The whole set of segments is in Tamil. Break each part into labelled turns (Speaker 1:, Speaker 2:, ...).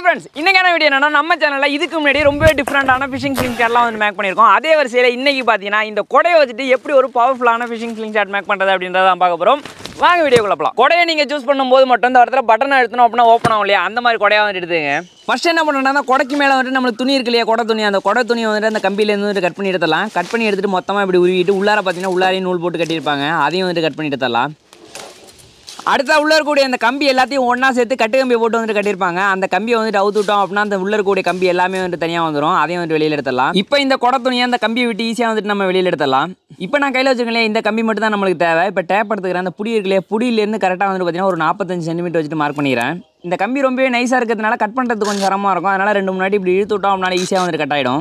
Speaker 1: ஃப்ரெண்ட்ஸ் இன்னைக்கான வீடியோ என்னன்னா நம்ம சேனலில் இதுக்கு முன்னாடி ரொம்பவே டிஃப்ரெண்டான ஃபிஷிங் ஸ்லிங் ஷாட்லாம் வந்து மேக் பண்ணியிருக்கோம் அதே வரிசையில் இன்னைக்கு பார்த்தீங்கன்னா இந்த கொடையை வச்சுட்டு எப்படி ஒரு பவர்ஃபுல்லான ஃபிஷிங் ஸ்லிங் ஷாட் மேக் பண்ணுறது அப்படின்றத தான் பார்க்க போகிறோம் வாங்க வீடியோக்குள்ள போகலாம் கொடையை நீங்கள் சூஸ் பண்ணும்போது மட்டும் இந்த இடத்துல பட்டன் அழுத்தணும் அப்படின்னா ஓப்பன் ஆகும் இல்லையா அந்த மாதிரி கொடையாக வந்து எடுத்துங்க ஃபர்ஸ்ட் என்ன பண்ணணும்னா அந்த கொடைக்கு மேலே வந்துட்டு நம்மளுக்கு துணி இருக்கு இல்லையா கொடை துணி அந்த கொடை துணியை வந்துட்டு அந்த கம்பியிலேருந்து வந்து கட் பண்ணி எடுத்துடலாம் கட் பண்ணி எடுத்துட்டு மொத்தமாக இப்படி உருவிட்டு உள்ளார பார்த்தீங்கன்னா உள்ளாரையும் நூல் போட்டு கட்டியிருப்பாங்க அதையும் வந்துட்டு கட் பண்ணி எடுத்துடலாம் அடுத்தா உள்ள இருக்கக்கூடிய அந்த கம்பி எல்லாத்தையும் ஒன்றா சேர்த்து கட்டு கம்பியை போட்டு வந்துட்டு கட்டியிருப்பாங்க அந்த கம்பியை வந்துட்டு அவுத்து விட்டோம் அப்படின்னா அந்த உள்ள இருக்கக்கூடிய கம்பி எல்லாமே வந்துட்டு தனியாக வந்துடும் அதையும் வந்துட்டு வெளியில் எடுத்துடலாம் இப்போ இந்த குடை துணியை அந்த கம்பியை விட்டு ஈஸியாக வந்துட்டு நம்ம வெளியில் எடுத்துடலாம் இப்போ நான் கையில் வச்சுருக்கேன் இந்த கம்பி மட்டும் தான் நம்மளுக்கு தேவை இப்போ டேப் எடுத்துக்கிறேன் அந்த புடி இருக்குல்லையே புடியிலேருந்து கரெக்டாக வந்துட்டு பார்த்தீங்கன்னா ஒரு நாற்பத்தஞ்சு சென்டிமீட்டர் வச்சுட்டு மார்க் பண்ணிக்கிறேன் இந்த கம்பி ரொம்பவே நைஸாக இருக்கிறதுனால கட் பண்ணுறதுக்கு கொஞ்சம் சிரமமாக இருக்கும் அதனால் ரெண்டு முன்னாடி இப்படி இழுத்து விட்டோம் அப்படின்னா ஈஸியாக வந்துட்டு கட் ஆகிடும்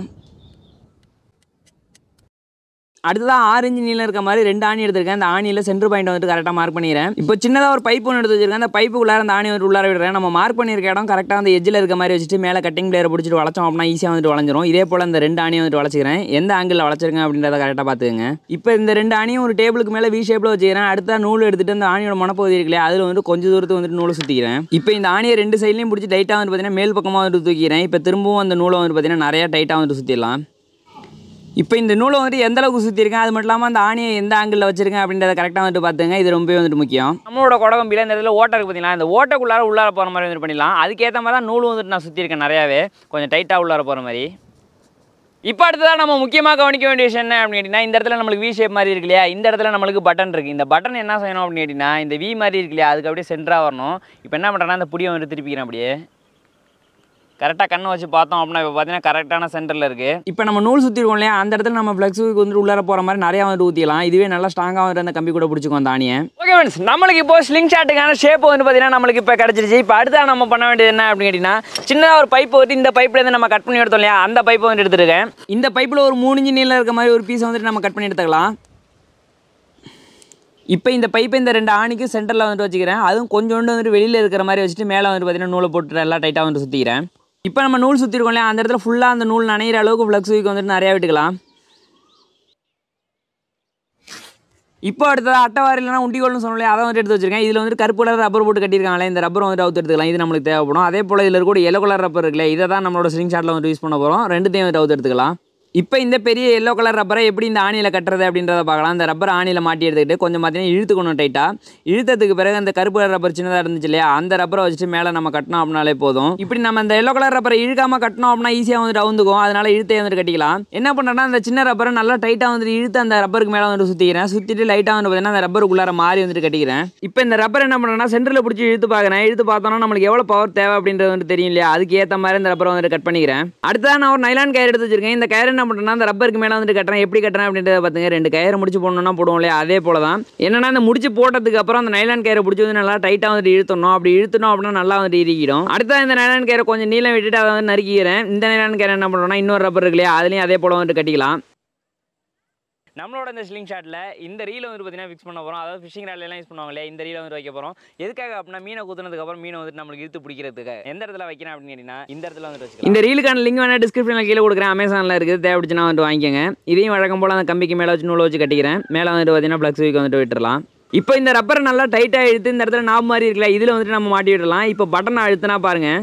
Speaker 1: அடுத்ததான் ஆறு இன்ச்சு நீளம் இருக்க மாதிரி ரெண்டு ஆணி எடுத்திருக்கேன் அந்த ஆணியில் சென்டர் பாயிண்ட் வந்துட்டு கரெக்டாக மார்க் பண்ணிடுறேன் இப்போ சின்னதாக ஒரு பைப் ஒன்று எடுத்து வச்சிருக்கேன் அந்த பைப்பு உள்ளார அந்த ஆணி வந்துட்டு உள்ளார விடுறேன் நம்ம மார்க் பண்ணியிருக்க இடம் கரெக்டாக அந்த எஜ்ஜில் இருக்க மாதிரி வச்சுட்டு மேலே கட்டிங் பிளேயரை பிடிச்சிட்டு வளைச்சோம் அப்படின்னா ஈஸியாக வந்துட்டு வளைஞ்சிரும் இதே போல் இந்த ரெண்டு ஆணியும் வந்துட்டு வளைச்சிக்கிறேன் எந்த ஆங்கிளில் வளைச்சிருக்கேன் அப்படின்றத கரெக்டாக பார்த்துக்கங்க இப்போ இந்த ரெண்டு ஆணியும் ஒரு டேபிளுக்கு மேலே வி ஷேப்பில் வச்சுக்கிறேன் அடுத்த நூல் எடுத்துட்டு அந்த ஆணியோட மனப்பகுதி இருக்குல்லையா அதில் வந்துட்டு கொஞ்சம் தூரத்துக்கு வந்துட்டு நூலை சுற்றிக்கிறேன் இப்போ இந்த ஆணியை ரெண்டு சைட்லையும் பிடிச்சி டைட்டாக வந்து பார்த்தீங்கன்னா மேல் பக்கமாக வந்துட்டு தூக்கிக்கிறேன் இப்போ திரும்பவும் அந்த நூலை வந்து பார்த்தீங்கன்னா நிறையா டைட்டாக வந்துட்டு சுற்றிடலாம் இப்போ இந்த நூலை வந்துட்டு எந்த அளவுக்கு சுற்றிருக்கேன் அது மட்டும் இல்லாமல் அந்த ஆணியை எந்த ஆங்கிளில் வச்சிருக்கேன் அப்படின்றத கரெக்டாக வந்துட்டு பார்த்துங்க இது ரொம்பவே வந்துட்டு முக்கியம் நம்மளோட குடகம்பியில் இந்த இடத்துல ஓட்டை இருக்கு பார்த்தீங்களா இந்த ஓட்டைக்குள்ளார உள்ளார போகிற மாதிரி வந்துட்டு பண்ணிடலாம் அதுக்கேற்ற மாதிரி தான் நூல் வந்துட்டு நான் சுற்றிருக்கேன் நிறையாவே கொஞ்சம் டைட்டாக உள்ளார போகிற மாதிரி இப்போ அடுத்ததான் நம்ம முக்கியமாக கவனிக்க வேண்டிய விஷயம் என்ன அப்படின்னு கேட்டிங்கன்னா இந்த இடத்துல நம்மளுக்கு வி ஷேப் மாதிரி இருக்கு இல்லையா இந்த இடத்துல நம்மளுக்கு பட்டன் இருக்குது இந்த பட்டன் என்ன செய்யணும் அப்படின்னு கேட்டிங்கன்னா இந்த வி மாதிரி இருக்கு இல்லையா அதுக்கு அப்படியே சென்டராக வரணும் இப்போ என்ன பண்ணுறேன்னா இந்த புடியை வந்துட்டு திருப்பிக்கிறேன் அப்படியே கரெக்டாக கண்ணை வச்சு பார்த்தோம் அப்படின்னா இப்போ பார்த்தீங்கன்னா கரெக்டான சென்டரில் இருக்குது இப்போ நம்ம நூல் சுற்றிருக்கோம் இல்லையா அந்த இடத்துல நம்ம ஃப்ளெக்ஸ் வந்துட்டு உள்ளார போகிற மாதிரி நிறையா வந்துட்டு ஊற்றிக்கலாம் இதுவே நல்லா ஸ்ட்ராங்காக வந்துட்டு அந்த கம்பி கூட பிடிச்சிக்கும் அந்த ஆணியை ஓகே ஃப்ரெண்ட்ஸ் நம்மளுக்கு இப்போ ஸ்லிங் ஷாட்டுக்கான ஷேப் வந்து பார்த்தீங்கன்னா நம்மளுக்கு இப்போ கிடச்சிருச்சு இப்போ அடுத்தா நம்ம பண்ண வேண்டியது என்ன அப்படின்னு கேட்டிங்கன்னா சின்னதாக ஒரு பைப் வந்துட்டு இந்த பைப்லேருந்து நம்ம கட் பண்ணி எடுத்தோம் இல்லையா அந்த பைப்பை வந்து எடுத்துருக்கேன் இந்த பைப்பில் ஒரு மூணு இன்ச்சு நீளம் இருக்க மாதிரி ஒரு பீஸ் வந்துட்டு நம்ம கட் பண்ணி எடுத்துக்கலாம் இப்போ இந்த பைப்பை இந்த ரெண்டு ஆணிக்கு சென்டரில் வந்துட்டு வச்சுக்கிறேன் அதுவும் கொஞ்சோண்டு வந்துட்டு வெளியில் இருக்கிற மாதிரி வச்சுட்டு மேலே வந்துட்டு பார்த்தீங்கன்னா நூலை போட்டு நல்லா டைட்டாக வந்துட்டு சுற்றிக்கிறேன் இப்போ நம்ம நூல் சுற்றிருக்கோம் இல்லையா அந்த இடத்துல ஃபுல்லாக அந்த நூல் நனைகிற அளவுக்கு ஃப்ளக்ஸ் வீக் வந்துட்டு நிறையா விட்டுக்கலாம் இப்போ அடுத்தது அட்டவாரி இல்லைனா உண்டிகோல்னு சொன்னோம் அதை வந்துட்டு எடுத்து வச்சிருக்கேன் இதில் வந்துட்டு கருப்பு கலர் ரப்பர் போட்டு கட்டியிருக்காங்களே இந்த ரப்பர் வந்துட்டு அவுத்து எடுத்துக்கலாம் இது நம்மளுக்கு தேவைப்படும் அதே போல் இதில் இருக்கக்கூடிய எல்லோ கலர் ரப்பர் இருக்குல்ல இதை தான் நம்மளோட ஸ்லிங் ஷாட்டில் வந்துட்டு யூஸ் பண்ண போகிறோம் ரெண்டுத்தையும் வந்துட்டு அவுத்து எடுத்துக்கலாம் இப்போ இந்த பெரிய எல்லோ கலர் ரப்பரை எப்படி இந்த ஆணியில் கட்டுறது அப்படின்றத பார்க்கலாம் இந்த ரப்பர் ஆணியில் மாட்டி எடுத்துக்கிட்டு கொஞ்சம் பார்த்தீங்கன்னா இழுத்துக்கணும் டைட்டாக இழுத்ததுக்கு பிறகு அந்த கருப்பு கலர் ரப்பர் சின்னதாக இருந்துச்சு இல்லையா அந்த ரப்பரை வச்சுட்டு மேலே நம்ம கட்டினோம் அப்படின்னாலே போதும் இப்படி நம்ம இந்த எல்லோ கலர் ரப்பரை இழுக்காமல் கட்டினோம் அப்படின்னா ஈஸியாக வந்துட்டு அவுந்துக்கும் அதனால இழுத்தே வந்துட்டு கட்டிக்கலாம் என்ன பண்ணுறேன்னா அந்த சின்ன ரப்பரை நல்லா டைட்டாக வந்துட்டு இழுத்து அந்த ரப்பருக்கு மேலே வந்துட்டு சுற்றிக்கிறேன் சுற்றிட்டு லைட்டாக வந்து பார்த்தீங்கன்னா அந்த ரப்பருக்குள்ளார மாறி வந்துட்டு கட்டிக்கிறேன் இப்போ இந்த ரப்பர் என்ன பண்ணுறேன்னா சென்டரில் பிடிச்சி இழுத்து பார்க்குறேன் இழுத்து பார்த்தோன்னா நம்மளுக்கு எவ்வளோ பவர் தேவை அப்படின்றது வந்துட்டு தெரியும் இல்லையா அதுக்கு ஏற்ற மாதிரி இந்த ரப்பரை வந்துட்டு கட் பண்ணிக்கிறேன் அடுத்ததான் நான் ஒரு நைலான் கயிறு எடுத்து வச்சிருக்கேன் இந்த கயிறு என்ன பண்ணுறேன்னா அந்த ரப்பருக்கு மேலே வந்துட்டு கட்டுறேன் எப்படி கட்டுறேன் அப்படின்றத பார்த்துங்க ரெண்டு கயிறு முடிச்சு போடணும்னா போடுவோம் இல்லையா அதே போல தான் என்னன்னா அந்த முடிச்சு போட்டதுக்கு அப்புறம் அந்த நைலான் கயிறை பிடிச்சி வந்து நல்லா டைட்டாக வந்துட்டு இழுத்தணும் அப்படி இழுத்தணும் அப்படின்னா நல்லா வந்துட்டு இறுக்கிடும் அடுத்த இந்த நைலான் கயிறை கொஞ்சம் நீளம் விட்டுட்டு அதை வந்து நறுக்கிக்கிறேன் இந்த நைலான் கயிறை என்ன பண்ணுறோம்னா இன்னொரு ரப்பர் இருக்கு இல்லையா அதுலேயும் அதே போல வந்துட்டு கட்டிக்கலாம் நம்மளோட இந்த ஸ்லிங் ஷாட்டில் இந்த ரீலை வந்து பார்த்தீங்கன்னா ஃபிக்ஸ் பண்ண போகிறோம் அதாவது ஃபிஷிங் ராட்லாம் யூஸ் பண்ணுவாங்க இல்லையா இந்த ரீலை வந்து வைக்க போகிறோம் எதுக்காக அப்படின்னா மீனை குத்துனதுக்கு அப்புறம் மீனை வந்துட்டு நம்மளுக்கு இழுத்து பிடிக்கிறதுக்கு எந்த இடத்துல வைக்கிறேன் அப்படின்னு கேட்டிங்கன்னா இந்த இடத்துல வந்து வச்சுக்கலாம் இந்த ரீலுக்கான லிங்க் வேணால் டிஸ்கிரிப்ஷனில் கீழே கொடுக்குறேன் அமேசானில் இருக்குது தேவைப்படுச்சுன்னா வந்துட்டு வாங்கிக்கோங்க இதையும் வழக்கம் போல் அந்த கம்பிக்கு மேலே வச்சு நூலை வச்சு கட்டிக்கிறேன் மேலே வந்துட்டு பார்த்தீங்கன்னா ப்ளக்ஸ் வீக் வந்துட்டு விட்டுறலாம் இப்போ இந்த ரப்பரை நல்லா டைட்டாக இழுத்து இந்த இடத்துல நாப் மாதிரி இருக்குல்ல இதில் வந்துட்டு நம்ம மாட்டி விடலாம் இப்போ பட்டனை அழுத்தினா பாருங்கள்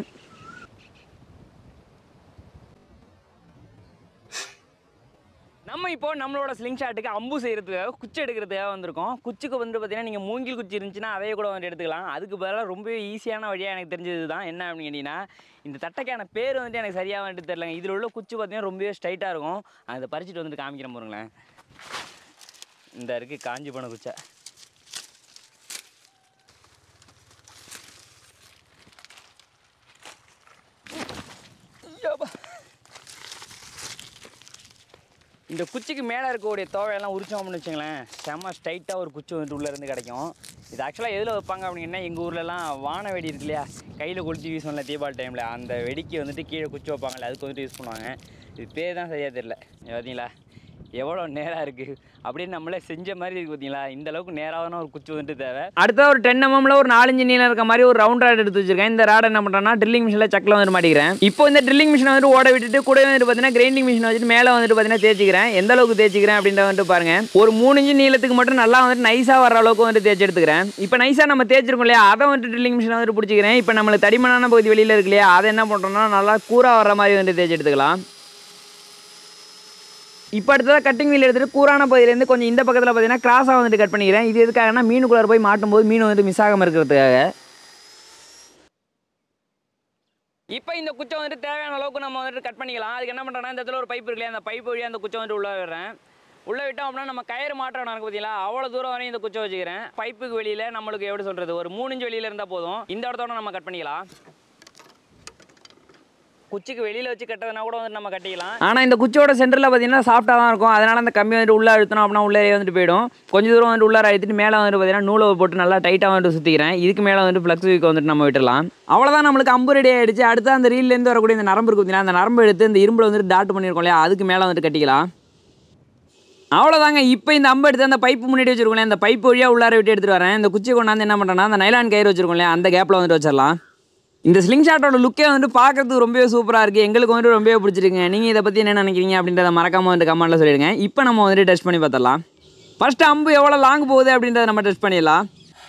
Speaker 1: நம்ம இப்போ நம்மளோட ஸ்லிங் ஷாட்டுக்கு அம்பு செய்கிறதுக்காக குச்சி எடுக்கிறதுக்காக வந்திருக்கோம் குச்சிக்கு வந்து பார்த்தீங்கன்னா நீங்கள் மூங்கில் குச்சி இருந்துச்சுன்னா அதையே கூட வந்து எடுத்துக்கலாம் அதுக்கு பதிலாக ரொம்பவே ஈஸியான வழியாக எனக்கு தெரிஞ்சது தான் என்ன அப்படின்னு கேட்டிங்கன்னா இந்த தட்டைக்கான பேர் வந்துட்டு எனக்கு சரியாக வந்துட்டு தெரிலங்க இதில் உள்ள குச்சி பார்த்தீங்கன்னா ரொம்பவே ஸ்ட்ரைட்டாக இருக்கும் அதை பறிச்சுட்டு வந்துட்டு காமிக்கிறேன் பாருங்களேன் இந்த இருக்குது காஞ்சி போன குச்சை ஐயோப்பா. இந்த குச்சிக்கு மேலே இருக்கக்கூடிய தோவையெல்லாம் உரிச்சோம் அப்படின்னு வச்சுங்களேன் செம்ம ஸ்ட்ரைட்டாக ஒரு குச்சி வந்துட்டு உள்ளே இருந்து கிடைக்கும் இது ஆக்சுவலாக எதில் வைப்பாங்க அப்படின்னா எங்கள் ஊர்லலாம் வான வெடி இருக்கு இல்லையா கையில் கொளுத்தி வீசும்ல தீபாவளி டைமில் அந்த வெடிக்கு வந்துட்டு கீழே குச்சி வைப்பாங்கல்ல அதுக்கு வந்துட்டு யூஸ் பண்ணுவாங்க இது பேர் தான் சரியாக தெரியல இங்க பார்த்தீங்களா எவ்வளோ நேராக இருக்குது அப்படின்னு நம்மளே செஞ்ச மாதிரி இருக்குது பார்த்தீங்களா இந்த அளவுக்கு நேரான ஒரு குச்சி வந்துட்டு தேவை அடுத்த ஒரு டென் எம்எம்ல ஒரு நாலஞ்சு நீளம் இருக்க மாதிரி ஒரு ரவுண்ட் ராட் எடுத்து வச்சிருக்கேன் இந்த ராட் என்ன பண்ணுறேன்னா ட்ரில்லிங் மிஷினில் சக்கில் வந்து மாட்டிக்கிறேன் இப்போ இந்த ட்ரில்லிங் மிஷினை வந்து ஓட விட்டுட்டு கூட வந்துட்டு பார்த்தீங்கன்னா கிரைண்டிங் மிஷினை வச்சுட்டு மேலே வந்துட்டு பார்த்தீங்கன்னா தேய்ச்சிக்கிறேன் எந்த அளவுக்கு தேய்ச்சிக்கிறேன் அப்படின்ற வந்துட்டு பாருங்க ஒரு மூணு இன்ச்சு நீளத்துக்கு மட்டும் நல்லா வந்துட்டு நைஸாக வர அளவுக்கு வந்துட்டு தேய்ச்சி எடுத்துக்கிறேன் இப்போ நைஸாக நம்ம தேய்ச்சிருக்கோம் இல்லையா அதை வந்துட்டு ட்ரில்லிங் மிஷினை வந்துட்டு பிடிச்சிக்கிறேன் இப்போ நம்மளுக்கு தடிமனான பகுதி வெளியில் இருக்கு இல்லையா அதை என்ன பண்ணுறோம்னா நல்லா கூரா வர மாதிரி வந்துட்டு தேய்ச்சி எடுத்துக்கலாம் இப்போ அடுத்ததாக கட்டிங் வீல் எடுத்துகிட்டு கூரான பகுதியிலேருந்து கொஞ்சம் இந்த பக்கத்தில் பார்த்தீங்கன்னா கிராஸாக வந்துட்டு கட் பண்ணிக்கிறேன் இது எதுக்காகனா மீனுக்குள்ளார போய் மாட்டும் போது மீன் வந்துட்டு மிஸ் ஆகாமல் இருக்கிறதுக்காக இப்போ இந்த குச்சை வந்துட்டு தேவையான அளவுக்கு நம்ம வந்துட்டு கட் பண்ணிக்கலாம் அதுக்கு என்ன பண்ணுறோன்னா இந்த இடத்துல ஒரு பைப் இருக்கு இல்லையா அந்த பைப் வழியாக அந்த குச்சை வந்துட்டு உள்ளே விடுறேன் உள்ளே விட்டோம் அப்படின்னா நம்ம கயிறு மாற்றம் நடக்கு பார்த்தீங்களா அவ்வளோ தூரம் வரையும் இந்த குச்சை வச்சுக்கிறேன் பைப்புக்கு வெளியில் நம்மளுக்கு எப்படி சொல்கிறது ஒரு மூணு இன்ச்சு வெளியில் இருந்தால் போதும் இந்த இடத்தோட நம்ம கட் பண்ணிக்கலாம் குச்சிக்கு வெளியில் வச்சு கட்டுறதுனா கூட வந்து நம்ம கட்டிக்கலாம் ஆனால் இந்த குச்சியோட சென்டரில் பார்த்தீங்கன்னா சாஃப்டாக தான் இருக்கும் அதனால் அந்த கம்பி வந்துட்டு உள்ளே அழுத்தணும் அப்படின்னா உள்ளே வந்துட்டு போயிடும் கொஞ்சம் தூரம் வந்துட்டு உள்ளார அழுத்திட்டு மேலே வந்துட்டு பார்த்தீங்கன்னா நூலை போட்டு நல்லா டைட்டாக வந்துட்டு சுற்றிக்கிறேன் இதுக்கு மேலே வந்துட்டு ஃப்ளக்ஸ் வீக் வந்துட்டு நம்ம விட்டுடலாம் அவ்வளோதான் நம்மளுக்கு அம்பு ரெடி ஆகிடுச்சு அடுத்து அந்த ரீல்லேருந்து வரக்கூடிய இந்த நரம்பு இருக்கு பார்த்தீங்கன்னா அந்த நரம்பு எடுத்து இந்த இரும்பில் வந்துட்டு டாட் பண்ணியிருக்கோம் இல்லையா அதுக்கு மேலே வந்துட்டு கட்டிக்கலாம் அவ்வளோதாங்க இப்போ இந்த அம்பு எடுத்து அந்த பைப்பு முன்னாடி வச்சிருக்கோம் அந்த பைப் வழியாக உள்ளார விட்டு எடுத்துகிட்டு வரேன் இந்த குச்சி கொண்டாந்து என்ன பண்ணுறேன்னா அந்த நைலான் கயிறு வச்சிருக்கோம் இல்லையா அந்த கேப்பில் வந்துட்டு வச்சிடலாம் இந்த ஸ்லிங் ஷாட்டோட லுக்கே வந்து பார்க்கறதுக்கு ரொம்பவே சூப்பராக இருக்குது எங்களுக்கு வந்துட்டு ரொம்பவே பிடிச்சிருக்குங்க நீங்கள் இதை பற்றி என்ன நினைக்கிறீங்க அப்படின்றத மறக்காம வந்து கமெண்ட்டில் சொல்லிடுங்க இப்போ நம்ம வந்துட்டு டெஸ்ட் பண்ணி பார்த்துடலாம் ஃபர்ஸ்ட் அம்பு எவ்வளோ லாங் போகுது அப்படின்றத நம்ம டெஸ்ட் பண்ணிடலாம்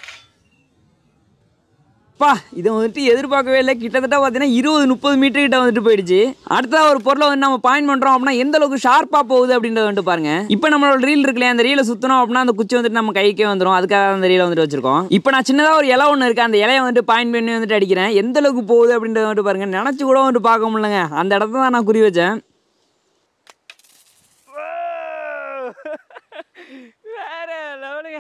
Speaker 1: பா இதை வந்துட்டு எதிர்பார்க்கவே இல்லை கிட்டத்தட்ட பார்த்தீங்கன்னா இருபது முப்பது மீட்டர் கிட்ட வந்துட்டு போயிடுச்சு அடுத்ததாக ஒரு பொருளை வந்து நம்ம பாயிண்ட் பண்ணுறோம் அப்படின்னா எந்த அளவுக்கு ஷார்ப்பாக போகுது அப்படின்றத வந்துட்டு பாருங்க இப்போ நம்மளோட ரீல் இருக்கு இல்லையா அந்த ரீலை சுற்றணும் அப்படின்னா அந்த குச்சி வந்துட்டு நம்ம கைக்கே வந்துடும் அதுக்காக அந்த ரீலை வந்துட்டு வச்சிருக்கோம் இப்போ நான் சின்னதாக ஒரு இலை ஒன்று இருக்குது அந்த இலையை வந்துட்டு பாயிண்ட் பண்ணி வந்துட்டு அடிக்கிறேன் எந்த அளவுக்கு போகுது அப்படின்றத வந்துட்டு பாருங்க நினச்சி கூட வந்துட்டு பார்க்க முடியலங்க அந்த இடத்த தான் நான் குறி வச்சேன் வேற லெவலுங்க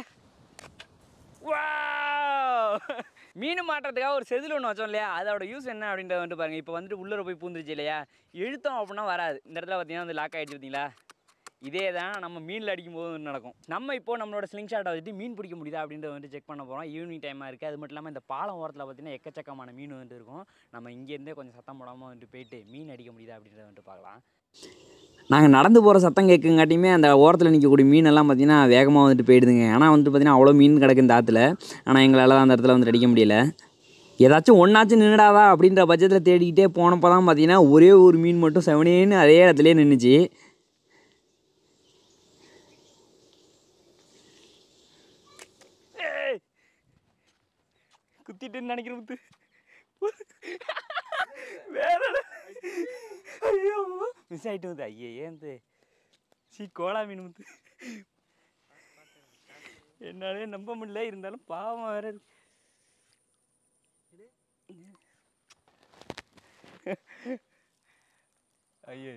Speaker 1: மீன் மாட்டுறதுக்காக ஒரு செதில் ஒன்று வச்சோம் இல்லையா அதோட யூஸ் என்ன அப்படின்றத வந்துட்டு பாருங்க இப்போ வந்துட்டு உள்ளே போய் பூந்துருச்சு இல்லையா இழுத்தோம் அப்படின்னா வராது இந்த இடத்துல பார்த்தீங்கன்னா வந்து லாக் ஆகிடுச்சு பார்த்தீங்களா இதே தான் நம்ம மீனில் அடிக்கும் போது வந்து நடக்கும் நம்ம இப்போ நம்மளோட ஸ்லிங் ஷாட்டை வச்சுட்டு மீன் பிடிக்க முடியுதா அப்படின்றத வந்துட்டு செக் பண்ண போகிறோம் ஈவினிங் டைமாக இருக்குது அது மட்டும் இல்லாமல் இந்த பாலம் ஓரத்தில் பார்த்தீங்கன்னா எக்கச்சக்கமான மீன் வந்துட்டு இருக்கும் நம்ம இங்கேருந்தே கொஞ்சம் சத்தம் போடாமல் வந்துட்டு போயிட்டு மீன் அடிக்க முடியுதா அப்படின்றத வந்துட்டு பார்க்கலாம் நாங்கள் நடந்து போகிற சத்தம் கேட்குங்காட்டியுமே அந்த ஓரத்தில் நிற்கக்கூடிய மீனெல்லாம் பார்த்தீங்கன்னா வேகமாக வந்துட்டு போயிடுதுங்க ஆனால் வந்துட்டு பார்த்தீங்கன்னா அவ்வளோ மீன் கிடக்கு இந்த ஆற்றுல ஆனால் எங்களால் அந்த இடத்துல வந்துட்டு அடிக்க முடியல ஏதாச்சும் ஒன்றாச்சும் நின்றுடாதா அப்படின்ற பட்சத்தில் தேடிக்கிட்டே போனப்போ தான் பார்த்தீங்கன்னா ஒரே ஒரு மீன் மட்டும் செவனேன்னு அதே இடத்துலயே நின்றுச்சு குத்திட்டுன்னு நினைக்கிற முத்து வேற ஐயோ மிஸ் ஆகிட்டு வந்து ஐயே ஏன் சீ கோலா மீன் முத்து என்னாலே நம்ப முடியல இருந்தாலும் பாவம் வேற இருக்கு
Speaker 2: ஐயோ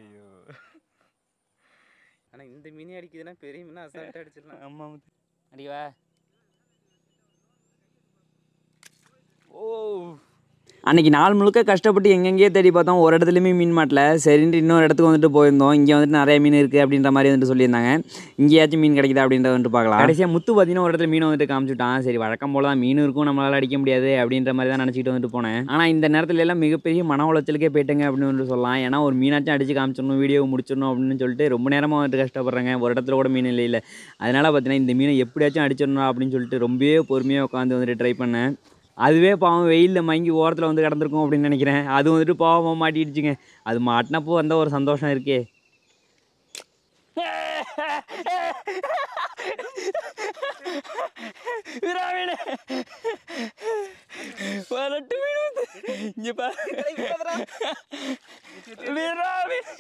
Speaker 2: ஆனா இந்த மினி அடிக்குதுன்னா பெரிய மீனா அசால்ட்டா அடிச்சிடலாம்
Speaker 1: ஆமா முத்து அடிக்கவா ஓ அன்னைக்கு நாள் முழுக்க கஷ்டப்பட்டு எங்கெங்கேயோ தேடி பார்த்தோம் ஒரு இடத்துலையுமே மீன் மாட்டல சரின்ட்டு இன்னொரு இடத்துக்கு வந்துட்டு போயிருந்தோம் இங்கே வந்துட்டு நிறைய மீன் இருக்குது அப்படின்ற மாதிரி வந்துட்டு சொல்லியிருந்தாங்க இங்கேயாச்சும் மீன் கிடைக்குதா அப்படின்றத வந்துட்டு பார்க்கலாம் கடைசியாக முத்து பார்த்தீங்கன்னா ஒரு இடத்துல மீன் வந்துட்டு காமிச்சுட்டான் சரி வழக்கம் போல தான் மீன் இருக்கும் நம்மளால் அடிக்க முடியாது அப்படின்ற மாதிரி தான் நினச்சிட்டு வந்துட்டு போனேன் ஆனால் இந்த நேரத்துல எல்லாம் மிகப்பெரிய மன உளைச்சலுக்கே போயிட்டுங்க அப்படின்னு வந்துட்டு சொல்லலாம் ஏன்னா ஒரு மீனாச்சும் அடிச்சு காமிச்சிடணும் வீடியோ முடிச்சிடணும் அப்படின்னு சொல்லிட்டு ரொம்ப நேரமாக வந்துட்டு கஷ்டப்படுறாங்க ஒரு இடத்துல கூட மீன் இல்லை இல்லை அதனால பார்த்தீங்கன்னா இந்த மீனை எப்படியாச்சும் அடிச்சிடணும் அப்படின்னு சொல்லிட்டு ரொம்பவே பொறுமையாக உட்காந்து வந்துட்டு ட்ரை பண்ணேன் அதுவே பாவம் வெயிலில் மங்கி ஓரத்தில் வந்து கிடந்திருக்கும் அப்படின்னு நினைக்கிறேன் அது வந்துட்டு பாவமாக மாட்டிடுச்சுங்க அது மாட்டினப்போ வந்த ஒரு சந்தோஷம் இருக்கே விராமீனே வரட்டு மீன் இங்கே பாரு விராமீன்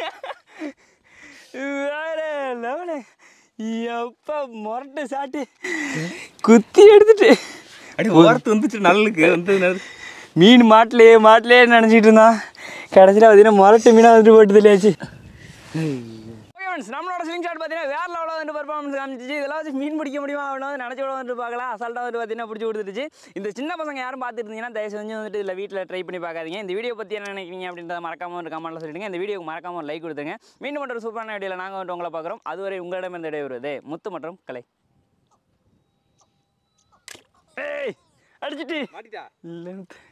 Speaker 1: வேற லெவலு எப்பா முரட்டு சாட்டு குத்தி எடுத்துட்டு
Speaker 2: அடி ஓரத்து வந்துச்சு நல்லுக்கு வந்து
Speaker 1: மீன் மாட்டிலே மாட்டிலே நினச்சிட்டு இருந்தான் கடைசியில் பார்த்தீங்கன்னா முரட்டு மீனாக வந்துட்டு போட்டு தெரியாச்சு நம்மளோட ஸ்லிங் ஷாட் பார்த்தீங்கன்னா வேற லெவலில் வந்துட்டு பர்ஃபார்மன்ஸ் காமிச்சிச்சு இதெல்லாம் வச்சு மீன் பிடிக்க முடியுமா அப்படின்னு வந்து நினச்சி கூட வந்துட்டு பார்க்கலாம் அசால்ட்டாக வந்துட்டு பார்த்தீங்கன்னா பிடிச்சி கொடுத்துருச்சு இந்த சின்ன பசங்க யாரும் பார்த்துட்டு இருந்தீங்கன்னா தயவு செஞ்சு வந்துட்டு இதில் வீட்டில் ட்ரை பண்ணி பார்க்காதீங்க இந்த வீடியோ பற்றி என்ன நினைக்கிறீங்க அப்படின்றத மறக்காம ஒரு கமெண்ட்டில் சொல்லிடுங்க இந்த வீடியோக்கு மறக்காம ஒரு லைக் கொடுத்துங்க மீண்டும் மட்டும் சூப்பரான வீடியோவில் நாங்கள் வந்துட்டு உங்களை பார்க்குறோம் அதுவரை உங்களிடம் இந்த இடைவருவது முத்து மற்றும் கலை ஏய் அடிச்சிட்டு
Speaker 2: மாட்டிட்டா
Speaker 1: இல்லை